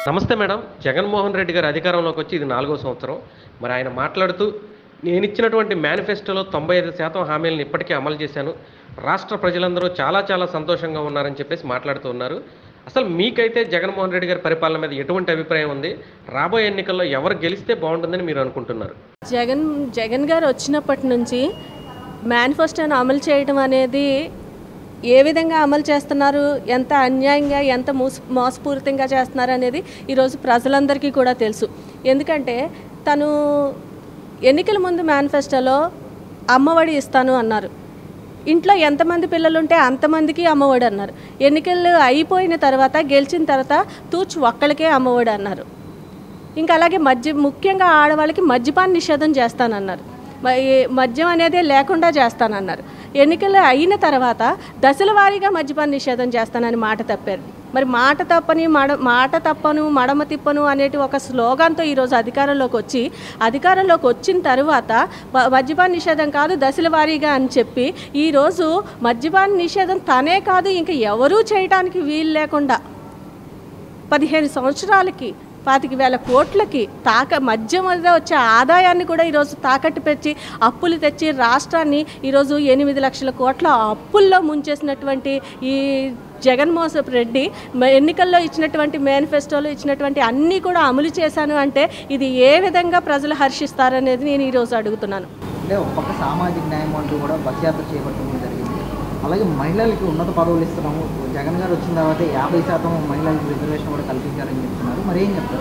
నమస్తే మేడం జగన్మోహన్ రెడ్డి గారు అధికారంలోకి వచ్చి ఇది నాలుగో సంవత్సరం మరి ఆయన మాట్లాడుతూ నేను ఇచ్చినటువంటి మేనిఫెస్టోలో తొంభై ఐదు శాతం హామీలను ఇప్పటికే అమలు చేశాను రాష్ట్ర ప్రజలందరూ చాలా చాలా సంతోషంగా ఉన్నారని చెప్పేసి మాట్లాడుతూ ఉన్నారు అసలు మీకైతే జగన్మోహన్ రెడ్డి గారి పరిపాలన మీద ఎటువంటి అభిప్రాయం ఉంది రాబోయే ఎన్నికల్లో ఎవరు గెలిస్తే బాగుంటుందని మీరు అనుకుంటున్నారు జగన్ జగన్ గారు వచ్చినప్పటి నుంచి మేనిఫెస్టోని అమలు చేయడం అనేది ఏ విధంగా అమలు చేస్తున్నారు ఎంత అన్యాయంగా ఎంత మోస మోసపూరితంగా చేస్తున్నారు అనేది ఈరోజు ప్రజలందరికీ కూడా తెలుసు ఎందుకంటే తను ఎన్నికల ముందు మేనిఫెస్టోలో అమ్మఒడి ఇస్తాను అన్నారు ఇంట్లో ఎంతమంది పిల్లలు ఉంటే అంతమందికి అమ్మఒడి అన్నారు ఎన్నికలు అయిపోయిన తర్వాత గెలిచిన తర్వాత తూర్చు ఒక్కళ్ళకే అమ్మఒడి అన్నారు ఇంకా అలాగే మద్య ముఖ్యంగా ఆడవాళ్ళకి మద్యపాన నిషేధం చేస్తానన్నారు మ- ఈ మద్యం అనేది లేకుండా చేస్తానన్నారు ఎన్నికలు అయిన తర్వాత దశల వారీగా మద్యపాన నిషేధం చేస్తానని మాట తప్పారు మరి మాట తప్పని మడ మాట తప్పను మడమ తిప్పను అనేటి ఒక స్లోగాన్తో ఈరోజు అధికారంలోకి వచ్చి అధికారంలోకి వచ్చిన తర్వాత మ- మద్యపాన నిషేధం కాదు దశల వారీగా అని చెప్పి ఈరోజు మద్యపాన నిషేధం తనే కాదు ఇంకా ఎవరూ చేయడానికి వీలు లేకుండా పదిహేను సంవత్సరాలకి పాతిక వేల కోట్లకి తాక మధ్య మధ్య వచ్చే ఆదాయాన్ని కూడా ఈరోజు తాకట్టు పెట్టి అప్పులు తెచ్చి రాష్ట్రాన్ని ఈరోజు ఎనిమిది లక్షల కోట్ల అప్పుల్లో ముంచేసినటువంటి ఈ జగన్మోహన్ రెడ్డి మ- ఎన్నికల్లో ఇచ్చినటువంటి మేనిఫెస్టోలో ఇచ్చినటువంటి అన్నీ కూడా అమలు చేశాను అంటే ఇది ఏ విధంగా ప్రజలు హర్షిస్తారనేది నేను ఈరోజు అడుగుతున్నాను అంటే ఒక పక్క సామాజిక న్యాయం అంటూ కూడా బస్ యాత్ర చేపట్టడం జరిగింది అలాగే మహిళలకి ఉన్నత పదవులు ఇస్తున్నాము జగన్ గారు వచ్చిన తర్వాత యాభై శాతం మహిళలకు రిజర్వేషన్ కూడా కల్పించారని చెప్తున్నారు మరి ఏం చెప్తారు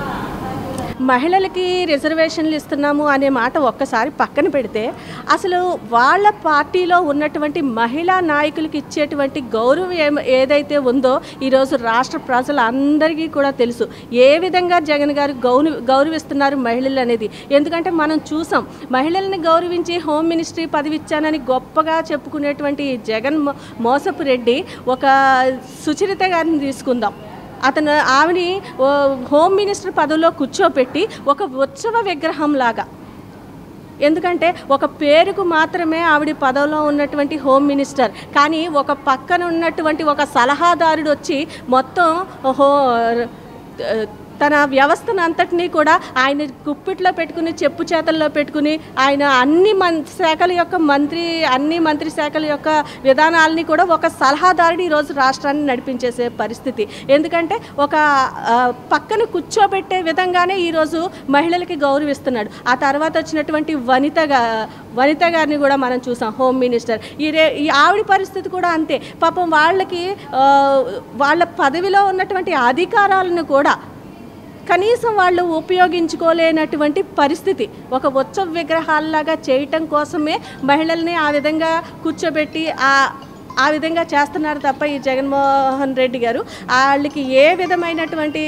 మహిళలకి రిజర్వేషన్లు ఇస్తున్నాము అనే మాట ఒక్కసారి పక్కన పెడితే అసలు వాళ్ళ పార్టీలో ఉన్నటువంటి మహిళా నాయకులకి ఇచ్చేటువంటి గౌరవం ఏం- ఏదైతే ఉందో ఈరోజు రాష్ట్ర ప్రజలందరికీ కూడా తెలుసు ఏ విధంగా జగన్ గారు గౌరవ గౌరవిస్తున్నారు మహిళలు అనేది ఎందుకంటే మనం చూసాం మహిళల్ని గౌరవించి హోమ్ మినిస్ట్రీ పదవి ఇచ్చానని గొప్పగా చెప్పుకునేటువంటి ఈ జగన్ మో- మోసపు రెడ్డి ఒక సుచరిత గారిని తీసుకుందాం అతను ఆవిని ఓ హోమ్ మినిస్టర్ పదవిలో కూర్చోపెట్టి ఒక ఉత్సవ విగ్రహం లాగా ఎందుకంటే ఒక పేరుకు మాత్రమే ఆవిడ పదవిలో ఉన్నటువంటి హోమ్ మినిస్టర్ కానీ ఒక పక్కన ఉన్నటువంటి ఒక సలహాదారుడు వచ్చి మొత్తం హో తన వ్యవస్థను అంతటినీ కూడా ఆయన గుప్పిట్లో పెట్టుకుని చెప్పు చేతల్లో పెట్టుకుని ఆయన అన్ని మం శాఖల యొక్క మంత్రి అన్ని మంత్రి శాఖల యొక్క విధానాలని కూడా ఒక సలహాదారుడు ఈరోజు రాష్ట్రాన్ని నడిపించేసే పరిస్థితి ఎందుకంటే ఒక ఆ, పక్కన కూర్చోబెట్టే విధంగానే ఈరోజు మహిళలకి గౌరవిస్తున్నాడు ఆ తర్వాత వచ్చినటువంటి వనిత గా వనిత గారిని కూడా మనం చూసాం హోమ్ మినిస్టర్ ఈ రే ఈ ఆవిడ పరిస్థితి కూడా అంతే పాపం వాళ్ళకి ఆ, వాళ్ళ పదవిలో ఉన్నటువంటి అధికారాలను కూడా కనీసం వాళ్ళు ఉపయోగించుకోలేనటువంటి పరిస్థితి ఒక ఉత్సవ విగ్రహాల్లాగా చేయటం కోసమే మహిళల్ని ఆ విధంగా కూర్చోబెట్టి ఆ ఆ విధంగా చేస్తున్నారు తప్ప ఈ జగన్మోహన్ రెడ్డి గారు వాళ్ళకి ఏ విధమైనటువంటి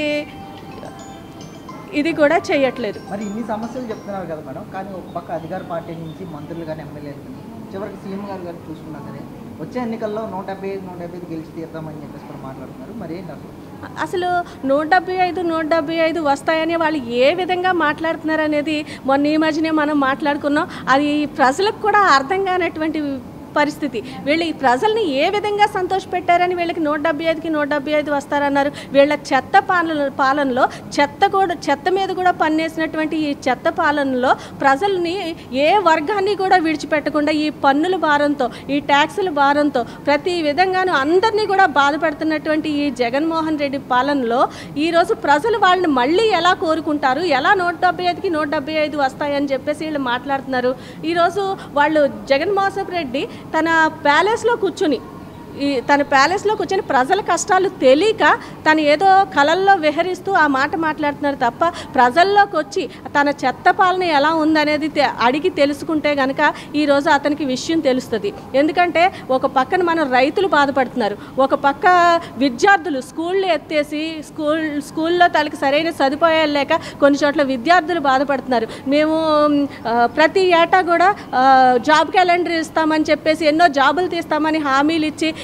ఇది కూడా చేయట్లేదు మరి ఇన్ని సమస్యలు చెప్తున్నారు కదా మేడం కానీ ఒక పక్క అధికార పార్టీ నుంచి మంత్రులు కానీ ఎమ్మెల్యేలు కానీ చివరికి సీఎం గారు గారు చూసుకున్నా సరే వచ్చే ఎన్నికల్లో నూట డెబ్బై ఐదు నూట డెబ్బై ఐదు గెలిచి తీద్దామని చెప్పేసి కూడా మాట్లాడుతున్నారు మరి ఏంటి అసలు అసలు నూట డెబ్బై ఐదు నూట డెబ్బై ఐదు వస్తాయని వాళ్ళు ఏ విధంగా మాట్లాడుతున్నారు అనేది మొన్న ఈ మధ్యనే మనం మాట్లాడుకున్నాం అది ప్రజలకు కూడా అర్థం కానటువంటి పరిస్థితి వీళ్ళు ఈ ప్రజల్ని ఏ విధంగా సంతోషపెట్టారని వీళ్ళకి నూట డెబ్బై ఐదుకి నూట డెబ్బై ఐదు వస్తారన్నారు వీళ్ళ చెత్త పాలన పాలనలో చెత్త కూడా చెత్త మీద కూడా పన్నేసినటువంటి ఈ చెత్త పాలనలో ప్రజల్ని ఏ వర్గాన్ని కూడా విడిచిపెట్టకుండా ఈ పన్నుల భారంతో ఈ ట్యాక్సుల భారంతో ప్రతి విధంగాను అందరినీ కూడా బాధపెడుతున్నటువంటి ఈ జగన్మోహన్ రెడ్డి పాలనలో ఈరోజు ప్రజలు వాళ్ళని మళ్ళీ ఎలా కోరుకుంటారు ఎలా నూట డెబ్బై ఐదుకి నూట డెబ్బై ఐదు వస్తాయని చెప్పేసి వీళ్ళు మాట్లాడుతున్నారు ఈరోజు వాళ్ళు జగన్మోహన్ రెడ్డి తన ప్యాలెస్లో కూర్చుని ఈ తన ప్యాలెస్లో కూర్చొని ప్రజల కష్టాలు తెలియక తను ఏదో కలల్లో విహరిస్తూ ఆ మాట మాట్లాడుతున్నారు తప్ప ప్రజల్లోకి వచ్చి తన చెత్త పాలన ఎలా ఉందనేది తె- అడిగి తెలుసుకుంటే గనక ఈరోజు అతనికి విషయం తెలుస్తుంది ఎందుకంటే ఒక పక్కన మన రైతులు బాధపడుతున్నారు ఒక పక్క విద్యార్థులు స్కూళ్ళు ఎత్తేసి స్కూల్ స్కూల్లో తనకి సరైన సదుపాయాలు లేక కొన్ని చోట్ల విద్యార్థులు బాధపడుతున్నారు మేము మ్, ఆ, ప్రతి ఏటా కూడా ఆ, జాబ్ క్యాలెండర్ ఇస్తామని చెప్పేసి ఎన్నో జాబులు తీస్తామని హామీలు ఇచ్చి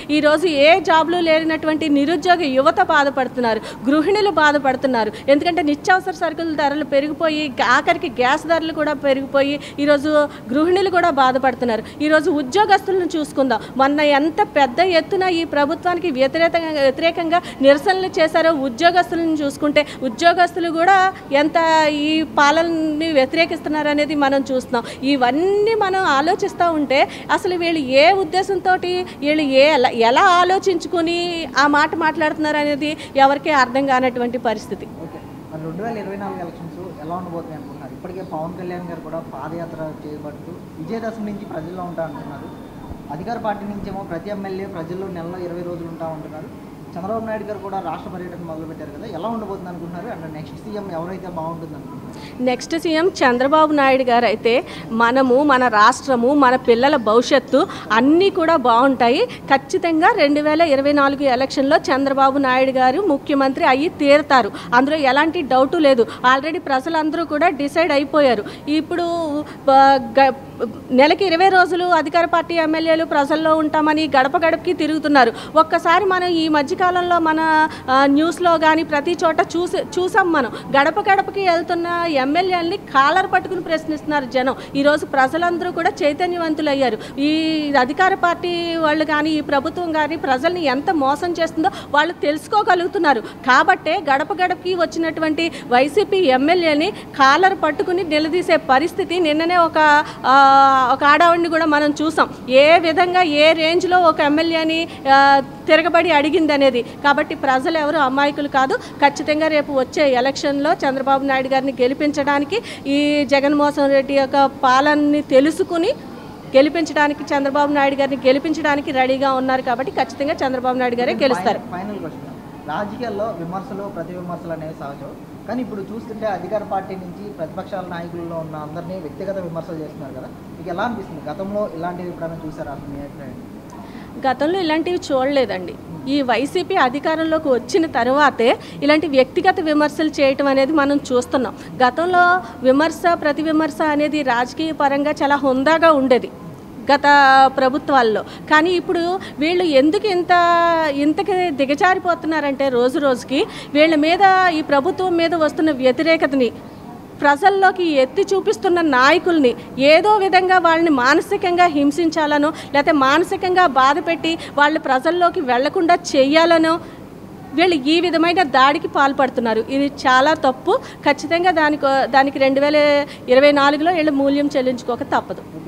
ఈరోజు ఏ జాబ్లు లేనటువంటి నిరుద్యోగ యువత బాధపడుతున్నారు గృహిణులు బాధపడుతున్నారు ఎందుకంటే నిత్యావసర సరుకుల ధరలు పెరిగిపోయి ఆఖరికి గ్యాస్ ధరలు కూడా పెరిగిపోయి ఈరోజు గృహిణులు కూడా బాధపడుతున్నారు ఈరోజు ఉద్యోగస్తులను చూసుకుందాం మొన్న ఎంత పెద్ద ఎత్తున ఈ ప్రభుత్వానికి వ్యతిరేకంగా వ్యతిరేకంగా నిరసనలు చేశారో ఉద్యోగస్తులను చూసుకుంటే ఉద్యోగస్తులు కూడా ఎంత ఈ పాలనని వ్యతిరేకిస్తున్నారు అనేది మనం చూస్తున్నాం ఇవన్నీ మనం ఆలోచిస్తూ ఉంటే అసలు వీళ్ళు ఏ ఉద్దేశంతో వీళ్ళు ఏ ఎలా- ఎలా ఆలోచించుకుని ఆ మాట మాట్లాడుతున్నారు అనేది ఎవరికీ అర్థం కానటువంటి పరిస్థితి ఓకే మరి రెండు వేల ఇరవై నాలుగు ఎలక్షన్స్ ఎలా ఉండబోతున్నాయి అనుకుంటున్నారు ఇప్పటికే పవన్ కళ్యాణ్ గారు కూడా పాదయాత్ర చేయబడుతూ విజయదశమి నుంచి ప్రజల్లో ఉంటా అంటున్నారు అధికార పార్టీ నుంచేమో ప్రతి ఎమ్మెల్యే ప్రజల్లో నెలలో ఇరవై రోజులు ఉంటా ఉంటున్నారు చంద్రబాబు నాయుడు గారు కూడా రాష్ట్ర పర్యటన మొదలుపెట్టారు కదా ఎలా ఉండబోతుంది అనుకుంటున్నారు అండ్ నెక్స్ట్ సీఎం ఎవరైతే బాగుంటుంది అనుకుంటున్నారు నెక్స్ట్ సీఎం చంద్రబాబు నాయుడు గారు అయితే మనము మన రాష్ట్రము మన పిల్లల భవిష్యత్తు అన్నీ కూడా బాగుంటాయి ఖచ్చితంగా రెండు వేల ఇరవై నాలుగు ఎలక్షన్లో చంద్రబాబు నాయుడు గారు ముఖ్యమంత్రి అయ్యి తీరుతారు అందులో ఎలాంటి డౌటు లేదు ఆల్రెడీ ప్రజలందరూ కూడా డిసైడ్ అయిపోయారు ఇప్పుడు ఆ, గ- నెలకి ఇరవై రోజులు అధికార పార్టీ ఎమ్మెల్యేలు ప్రజల్లో ఉంటామని గడప గడపకి తిరుగుతున్నారు ఒక్కసారి మనం ఈ మధ్యకాలంలో మన ఆ, న్యూస్లో కానీ ప్రతి చోట చూసి చూసాం మనం గడప గడపకి వెళ్తున్న ఎమ్మెల్యేలని కాలర్ పట్టుకుని ప్రశ్నిస్తున్నారు జనం ఈరోజు ప్రజలందరూ కూడా చైతన్యవంతులు అయ్యారు ఈ అధికార పార్టీ వాళ్ళు కానీ ఈ ప్రభుత్వం కానీ ప్రజల్ని ఎంత మోసం చేస్తుందో వాళ్ళు తెలుసుకోగలుగుతున్నారు కాబట్టే గడప గడపకి వచ్చినటువంటి వైసీపీ ఎమ్మెల్యేని కాలర్ పట్టుకుని నిలదీసే పరిస్థితి నిన్ననే ఒక ఆ, ఒక ఆడవాడిని కూడా మనం చూసాం ఏ విధంగా ఏ రేంజ్లో ఒక ఎమ్మెల్యేని ఆ, తిరగబడి అడిగింది అనేది కాబట్టి ప్రజలు ఎవరు అమాయకులు కాదు ఖచ్చితంగా రేపు వచ్చే ఎలక్షన్లో చంద్రబాబు నాయుడు గారిని గెలిపించడానికి ఈ జగన్మోహన్ రెడ్డి యొక్క పాలనని తెలుసుకుని గెలిపించడానికి చంద్రబాబు నాయుడు గారిని గెలిపించడానికి రెడీగా ఉన్నారు కాబట్టి ఖచ్చితంగా చంద్రబాబు నాయుడు గారే గెలుస్తారు ఫైనల్ క్వశ్చన్ రాజకీయాల్లో విమర్శలు ప్రతి విమర్శలు అనేవి సహజం కానీ ఇప్పుడు చూస్తుంటే అధికార పార్టీ నుంచి ప్రతిపక్షాల నాయకుల్లో ఉన్న అందరినీ వ్యక్తిగత విమర్శలు చేస్తున్నారు కదా మీకు ఎలా అనిపిస్తుంది గతంలో ఇలాంటివి ఎప్పుడైనా చూసారా అసలు మీ అభిప్రాయం గతంలో ఇలాంటివి చూడలేదండి ఈ వైసీపీ అధికారంలోకి వచ్చిన తర్వాతే ఇలాంటి వ్యక్తిగత విమర్శలు చేయటం అనేది మనం చూస్తున్నాం గతంలో విమర్శ ప్రతి విమర్శ అనేది రాజకీయ పరంగా చాలా హుందాగా ఉండేది గత ప్రభుత్వాల్లో కానీ ఇప్పుడు వీళ్ళు ఎందుకు ఇంత ఇంతకి దిగజారిపోతున్నారంటే రోజు రోజుకి వీళ్ళ మీద ఈ ప్రభుత్వం మీద వస్తున్న వ్యతిరేకతని ప్రజల్లోకి ఎత్తి చూపిస్తున్న నాయకుల్ని ఏదో విధంగా వాళ్ళని మానసికంగా హింసించాలనో లేకపోతే మానసికంగా బాధపెట్టి వాళ్ళు ప్రజల్లోకి వెళ్లకుండా చేయాలనో వీళ్ళు ఈ విధమైన దాడికి పాల్పడుతున్నారు ఇది చాలా తప్పు ఖచ్చితంగా దానికి దానికి రెండు వేల ఇరవై నాలుగులో వీళ్ళు మూల్యం చెల్లించుకోక తప్పదు